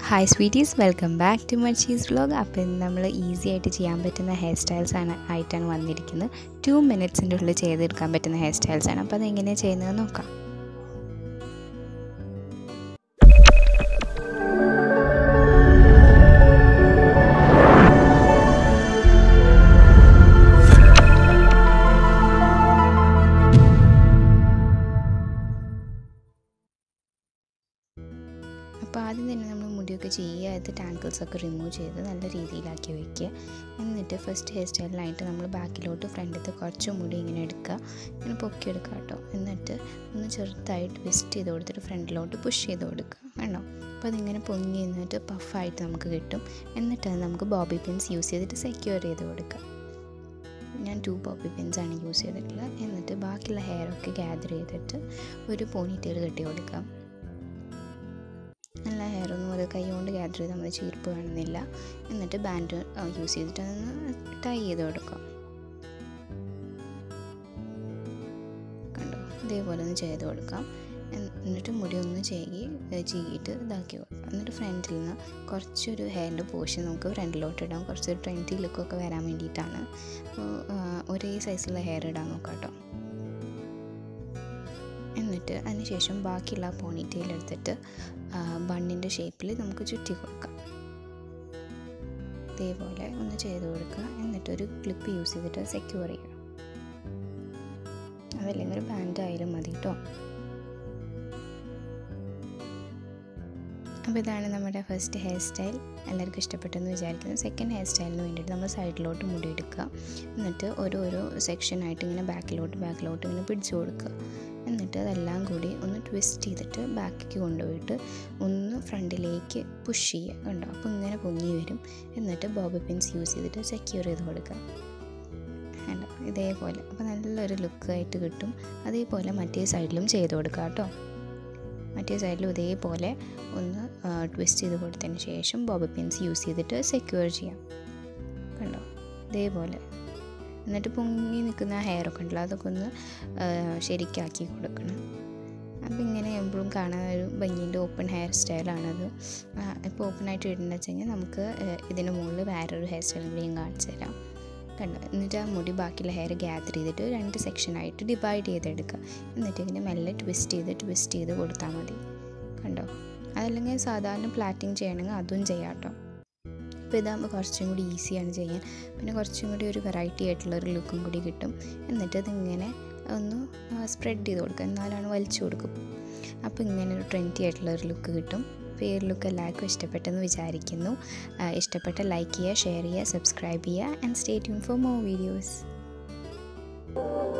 hi sweeties welcome back to മച്ചീസ് vlog അപ്പോൾ ഇന്ന് നമ്മൾ ഈസി ആയിട്ട് ചെയ്യാൻ പറ്റുന്ന ഹെയർ സ്റ്റൈൽസ് ആണ് ആയിട്ടാണ് വന്നിരിക്കുന്നത് ടു മിനിറ്റ്സിൻ്റെ ഉള്ളിൽ ചെയ്തെടുക്കാൻ പറ്റുന്ന ഹെയർ സ്റ്റൈൽസ് ആണ് അപ്പോൾ അതെങ്ങനെയാണ് ചെയ്യുന്നത് നോക്കാം അപ്പോൾ ആദ്യം തന്നെ നമ്മൾ മുടിയൊക്കെ ചെയ്യുക അത് ടാങ്കിൾസ് ഒക്കെ റിമൂവ് ചെയ്ത് നല്ല രീതിയിലാക്കി വയ്ക്കുക എന്നിട്ട് ഫസ്റ്റ് ഹെയർ സ്റ്റൈലിനായിട്ട് നമ്മൾ ബാക്കിലോട്ട് ഫ്രണ്ടിലത്തെ കുറച്ച് മുടി ഇങ്ങനെ എടുക്കുക ഇങ്ങനെ പൊക്കിയെടുക്കുക കേട്ടോ എന്നിട്ട് ഒന്ന് ചെറുതായിട്ട് ട്വിസ്റ്റ് ചെയ്ത് കൊടുത്തിട്ട് ഫ്രണ്ടിലോട്ട് പുഷ് ചെയ്ത് കൊടുക്കുക വേണോ അപ്പോൾ അതിങ്ങനെ പൊങ്ങി നിന്നിട്ട് പഫായിട്ട് നമുക്ക് കിട്ടും എന്നിട്ട് അത് നമുക്ക് ബോബി പിൻസ് യൂസ് ചെയ്തിട്ട് സെക്യൂർ ചെയ്ത് കൊടുക്കുക ഞാൻ ടു ബോബി പിൻസ് ആണ് യൂസ് ചെയ്തിട്ടുള്ളത് എന്നിട്ട് ബാക്കിയുള്ള ഹെയറൊക്കെ ഗ്യാദർ ചെയ്തിട്ട് ഒരു പോണിറ്റെയിൽ കെട്ടി കൊടുക്കാം നല്ല ഹെയറൊന്നും അത് കൈ കൊണ്ട് ഗ്യാദർ ചെയ്ത് നമ്മൾ ചീർപ്പ് കാണുന്നില്ല എന്നിട്ട് ബാൻഡ് യൂസ് ചെയ്തിട്ട് അതൊന്ന് ടൈ ചെയ്ത് കൊടുക്കാം കണ്ടോ ഇതേപോലെ ഒന്ന് ചെയ്ത് കൊടുക്കാം എന്നിട്ട് മുടി ഒന്ന് ചെയ്യി ചീകിയിട്ട് ഇതാക്കി കൊടുക്കാം എന്നിട്ട് ഫ്രണ്ടിൽ നിന്ന് കുറച്ചൊരു ഹെയറിൻ്റെ പോർഷൻ നമുക്ക് ഫ്രണ്ടിലോട്ട് ഇടാം കുറച്ചൊരു ട്വൻറ്റി ലുക്കൊക്കെ വരാൻ വേണ്ടിയിട്ടാണ് അപ്പോൾ ഒരേ സൈസിലുള്ള ഹെയർ ഇടാൻ നോക്കാം കേട്ടോ എന്നിട്ട് അതിനുശേഷം ബാക്കിയുള്ള പോണിറ്റെയിൽ എടുത്തിട്ട് ബണ്ണിൻ്റെ ഷേപ്പിൽ നമുക്ക് ചുറ്റി കൊടുക്കാം ഇതേപോലെ ഒന്ന് ചെയ്ത് കൊടുക്കുക എന്നിട്ടൊരു ക്ലിപ്പ് യൂസ് ചെയ്തിട്ട് സെക്യൂർ ചെയ്യുക അതല്ലെങ്കിൽ ഒരു ബാൻഡ് ആയാലും മതി കേട്ടോ അപ്പോൾ ഇതാണ് നമ്മുടെ ഫസ്റ്റ് ഹെയർ സ്റ്റൈൽ എല്ലാവർക്കും ഇഷ്ടപ്പെട്ടെന്ന് വിചാരിക്കുന്നു സെക്കൻഡ് ഹെയർ സ്റ്റൈലിന് വേണ്ടിയിട്ട് നമ്മൾ സൈഡിലോട്ട് മുടി എടുക്കുക എന്നിട്ട് ഓരോരോ സെക്ഷനായിട്ട് ഇങ്ങനെ ബാക്കിലോട്ട് ബാക്കിലോട്ട് ഇങ്ങനെ പിടിച്ചു കൊടുക്കുക എന്നിട്ട് അതെല്ലാം കൂടി ഒന്ന് ട്വിസ്റ്റ് ചെയ്തിട്ട് ബാക്കിലേക്ക് കൊണ്ടുപോയിട്ട് ഒന്ന് ഫ്രണ്ടിലേക്ക് പുഷ് ചെയ്യുക കണ്ടോ അപ്പോൾ ഇങ്ങനെ പൊങ്ങി വരും എന്നിട്ട് ബോബി പിൻസ് യൂസ് ചെയ്തിട്ട് സെക്യൂർ ചെയ്ത് കൊടുക്കുക കണ്ടോ ഇതേപോലെ അപ്പോൾ നല്ലൊരു ലുക്കായിട്ട് കിട്ടും അതേപോലെ മറ്റേ സൈഡിലും ചെയ്ത് കൊടുക്കുക കേട്ടോ മറ്റേ സൈഡിലും ഇതേപോലെ ഒന്ന് ട്വിസ്റ്റ് ചെയ്ത് കൊടുത്തതിന് ശേഷം ബോബി പിൻസ് യൂസ് ചെയ്തിട്ട് സെക്യൂർ ചെയ്യാം കണ്ടോ ഇതേപോലെ എന്നിട്ട് പൊങ്ങി നിൽക്കുന്ന ഹെയറൊക്കെ ഉണ്ടല്ലോ അതൊക്കെ ഒന്ന് ശരിക്കാക്കി കൊടുക്കണം അപ്പോൾ ഇങ്ങനെ എപ്പോഴും കാണാൻ ഒരു ഭംഗിൻ്റെ ഓപ്പൺ ഹെയർ സ്റ്റൈലാണത് ഇപ്പോൾ ഓപ്പണായിട്ട് ഇടേണ്ടത് വെച്ചെങ്കിൽ നമുക്ക് ഇതിന് മുകളിൽ വേറൊരു ഹെയർ സ്റ്റൈലും കൂടി ഞാൻ കാണിച്ചു തരാം കണ്ടോ എന്നിട്ട് ആ മുടി ബാക്കിയുള്ള ഹെയർ ഗ്യാദർ ചെയ്തിട്ട് രണ്ട് സെക്ഷനായിട്ട് ഡിവൈഡ് ചെയ്തെടുക്കുക എന്നിട്ട് ഇങ്ങനെ മെല്ലെ ട്വിസ്റ്റ് ചെയ്ത് ട്വിസ്റ്റ് ചെയ്ത് കൊടുത്താൽ മതി കണ്ടോ അതല്ലെങ്കിൽ സാധാരണ പ്ലാറ്റിങ് ചെയ്യണമെങ്കിൽ അതും ചെയ്യാം കേട്ടോ അപ്പോൾ ഇതാകുമ്പോൾ കുറച്ചും കൂടി ഈസിയാണ് ചെയ്യാൻ പിന്നെ കുറച്ചും കൂടി ഒരു വെറൈറ്റി ആയിട്ടുള്ള ഒരു ലുക്കും കൂടി കിട്ടും എന്നിട്ട് അതിങ്ങനെ ഒന്ന് സ്പ്രെഡ് ചെയ്ത് കൊടുക്കുക എന്നാലാണ് വലിച്ചു കൊടുക്കും അപ്പോൾ ഇങ്ങനെ ഒരു ട്രെൻഡി ആയിട്ടുള്ള ഒരു ലുക്ക് കിട്ടും ഫെയർ ലുക്ക് എല്ലാവർക്കും ഇഷ്ടപ്പെട്ടെന്ന് വിചാരിക്കുന്നു ഇഷ്ടപ്പെട്ട ലൈക്ക് ചെയ്യുക ഷെയർ ചെയ്യുക സബ്സ്ക്രൈബ് ചെയ്യുക and stay tune for more videos